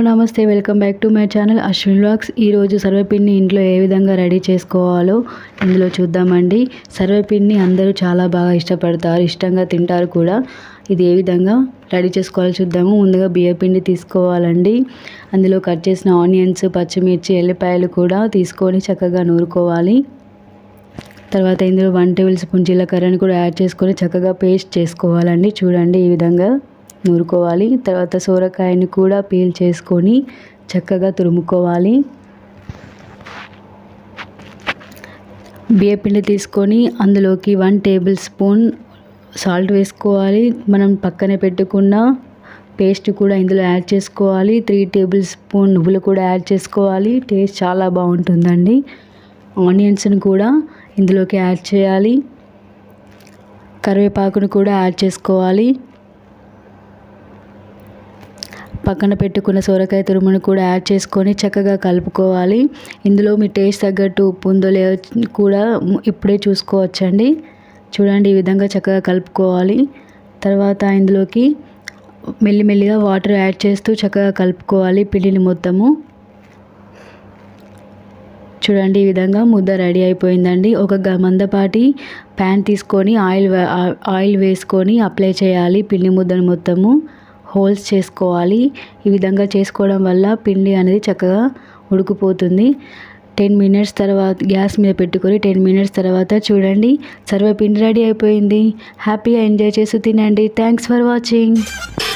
నమస్తే welcome back to my channel Ashwin vlogs ఈరోజు సర్వపిండిని ఇంట్లో ఏ విధంగా రెడీ చేసుకోవాలో ఇందులో చూద్దామండి సర్వపిండిని అందరూ చాలా బాగా ఇష్టపడతారు ఇష్టంగా తింటారు కూడా ఇది ఏ విధంగా రెడీ చేసుకోవాలో చూద్దాము ముందుగా బియ్యపిండి తీసుకోవాలండి అందులో కట్ చేసిన ఆనియన్స్ పచ్చిమిర్చి ఎల్లిపాయలు కూడా తీసుకొని చక్కగా నూరుకోవాలి తర్వాత ఇందులో వన్ టేబుల్ స్పూన్ జీలకర్రని కూడా యాడ్ చేసుకొని చక్కగా పేస్ట్ చేసుకోవాలండి చూడండి ఈ విధంగా నూరుకోవాలి తర్వాత సోరకాయని కూడా పీల్ చేసుకొని చక్కగా తురుముకోవాలి బియ్యపిండి తీసుకొని అందులోకి వన్ టేబుల్ స్పూన్ సాల్ట్ వేసుకోవాలి మనం పక్కనే పెట్టుకున్న పేస్ట్ కూడా ఇందులో యాడ్ చేసుకోవాలి త్రీ టేబుల్ స్పూన్ నువ్వులు కూడా యాడ్ చేసుకోవాలి టేస్ట్ చాలా బాగుంటుందండి ఆనియన్స్ని కూడా ఇందులోకి యాడ్ చేయాలి కరివేపాకును కూడా యాడ్ చేసుకోవాలి పక్కన పెట్టుకున్న సొరకాయ తురుమును కూడా యాడ్ చేసుకొని చక్కగా కలుపుకోవాలి ఇందులో మీ టేస్ట్ తగ్గట్టు ఉప్పు ఉందో లేదో కూడా ఇప్పుడే చూసుకోవచ్చండి చూడండి ఈ విధంగా చక్కగా కలుపుకోవాలి తర్వాత ఇందులోకి మెల్లిమెల్లిగా వాటర్ యాడ్ చేస్తూ చక్కగా కలుపుకోవాలి పిండిని మొత్తము చూడండి ఈ విధంగా ముద్ద రెడీ అయిపోయిందండి ఒక మందపాటి ప్యాన్ తీసుకొని ఆయిల్ ఆయిల్ వేసుకొని అప్లై చేయాలి పిండి ముద్దను మొత్తము హోల్స్ చేసుకోవాలి ఈ విధంగా చేసుకోవడం వల్ల పిండి అనేది చక్కగా ఉడికిపోతుంది టెన్ మినిట్స్ తర్వాత గ్యాస్ మీద పెట్టుకొని టెన్ మినిట్స్ తర్వాత చూడండి సర్వ పిండి రెడీ అయిపోయింది హ్యాపీగా ఎంజాయ్ చేస్తూ తినండి థ్యాంక్స్ ఫర్ వాచింగ్